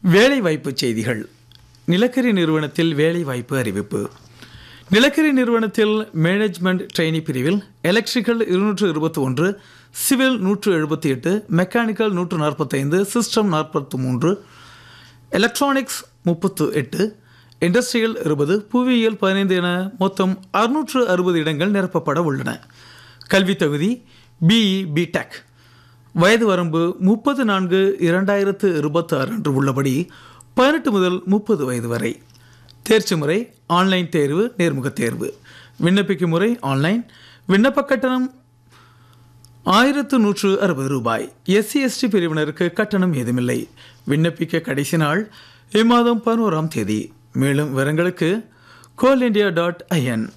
வேலைவாய்ப்பு செய்திகள் நிலக்கரி நிறுவனத்தில் வேலைவாய்ப்பு அறிவிப்பு நிலக்கரி நிறுவனத்தில் மேனேஜ்மெண்ட் ட்ரெயினி பிரிவில் எலக்ட்ரிக்கல் இருநூற்று இருபத்தி ஒன்று சிவில் நூற்று எழுபத்தி எட்டு மெக்கானிக்கல் நூற்று நாற்பத்தைந்து சிஸ்டம் நாற்பத்தி மூன்று எலக்ட்ரானிக்ஸ் முப்பத்து எட்டு இண்டஸ்ட்ரியல் இருபது புவியியல் பதினைந்து என மொத்தம் அறுநூற்று அறுபது இடங்கள் நிரப்பப்பட உள்ளன கல்வித் தகுதி பிஇ பிடெக் வயது வரம்பு முப்பது நான்கு இரண்டாயிரத்து இருபத்தி ஆறு அன்று உள்ளபடி பதினெட்டு முதல் முப்பது வயது வரை தேர்ச்சி முறை ஆன்லைன் தேர்வு நேர்முகத் தேர்வு விண்ணப்பிக்கும் முறை ஆன்லைன் விண்ணப்ப கட்டணம் ஆயிரத்து நூற்று அறுபது ரூபாய் எஸ்சி எஸ்டி பிரிவினருக்கு கட்டணம் ஏதுமில்லை விண்ணப்பிக்க கடைசி நாள் இம்மாதம் பதினோராம் தேதி மேலும் விவரங்களுக்கு கோல் இண்டியா டாட் ஐஎன்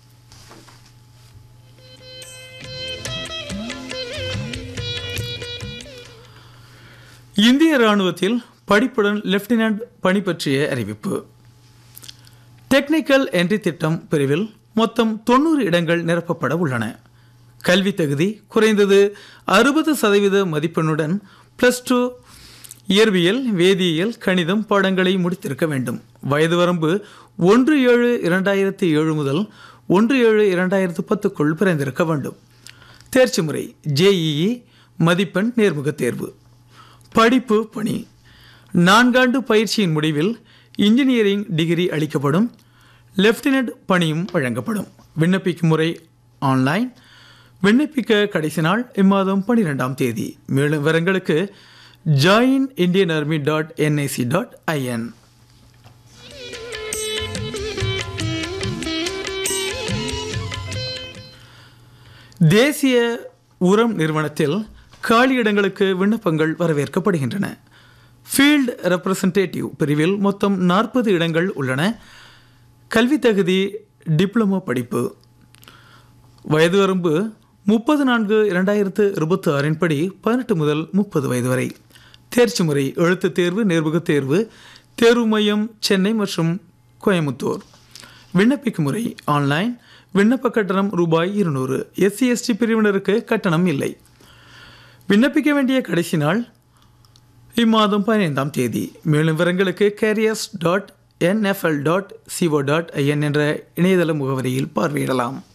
இந்திய இராணுவத்தில் படிப்புடன் லெப்டினன்ட் பணி பற்றிய அறிவிப்பு டெக்னிக்கல் என்ட்ரி திட்டம் பிரிவில் மொத்தம் தொண்ணூறு இடங்கள் நிரப்பப்பட உள்ளன கல்வி தகுதி குறைந்தது அறுபது சதவீத மதிப்பெண்ணுடன் ப்ளஸ் டூ இயற்பியல் வேதியியல் கணிதம் பாடங்களை முடித்திருக்க வேண்டும் வயது வரம்பு ஒன்று ஏழு இரண்டாயிரத்தி ஏழு முதல் ஒன்று ஏழு இரண்டாயிரத்து பத்துக்குள் பிறந்திருக்க வேண்டும் தேர்ச்சி முறை ஜேஇஇ மதிப்பெண் நேர்முகத் தேர்வு படிப்பு பணி நான்காண்டு பயிற்சியின் முடிவில் இன்ஜினியரிங் டிகிரி அளிக்கப்படும் லெப்டினன்ட் பணியும் வழங்கப்படும் விண்ணப்பிக்கும் முறை ஆன்லைன் விண்ணப்பிக்க கடைசி நாள் இம்மாதம் பனிரெண்டாம் தேதி மேலும் விவரங்களுக்கு join Indian army dot NIC dot IN தேசிய உரம் நிறுவனத்தில் காலியிடங்களுக்கு விண்ணப்பங்கள் வரவேற்கப்படுகின்றன ஃபீல்டு ரெப்ரசன்டேட்டிவ் பிரிவில் மொத்தம் நாற்பது இடங்கள் உள்ளன கல்வி தகுதி டிப்ளமோ படிப்பு வயது வரம்பு முப்பது நான்கு இரண்டாயிரத்து இருபத்தி ஆறின் படி பதினெட்டு முதல் முப்பது வயது வரை தேர்ச்சி முறை எழுத்துத் தேர்வு நேர்முகத் தேர்வு தேர்வு மையம் சென்னை மற்றும் கோயமுத்தூர் விண்ணப்பிக்கும் முறை ஆன்லைன் விண்ணப்ப கட்டணம் ரூபாய் இருநூறு எஸ்சி எஸ்டி பிரிவினருக்கு கட்டணம் இல்லை விண்ணப்பிக்க வேண்டிய கடைசி நாள் இம்மாதம் பதினைந்தாம் தேதி மேலும் விவரங்களுக்கு careers dot NFL dot CO dot IN என்ற இணையதள முகவரியில் பார்வையிடலாம்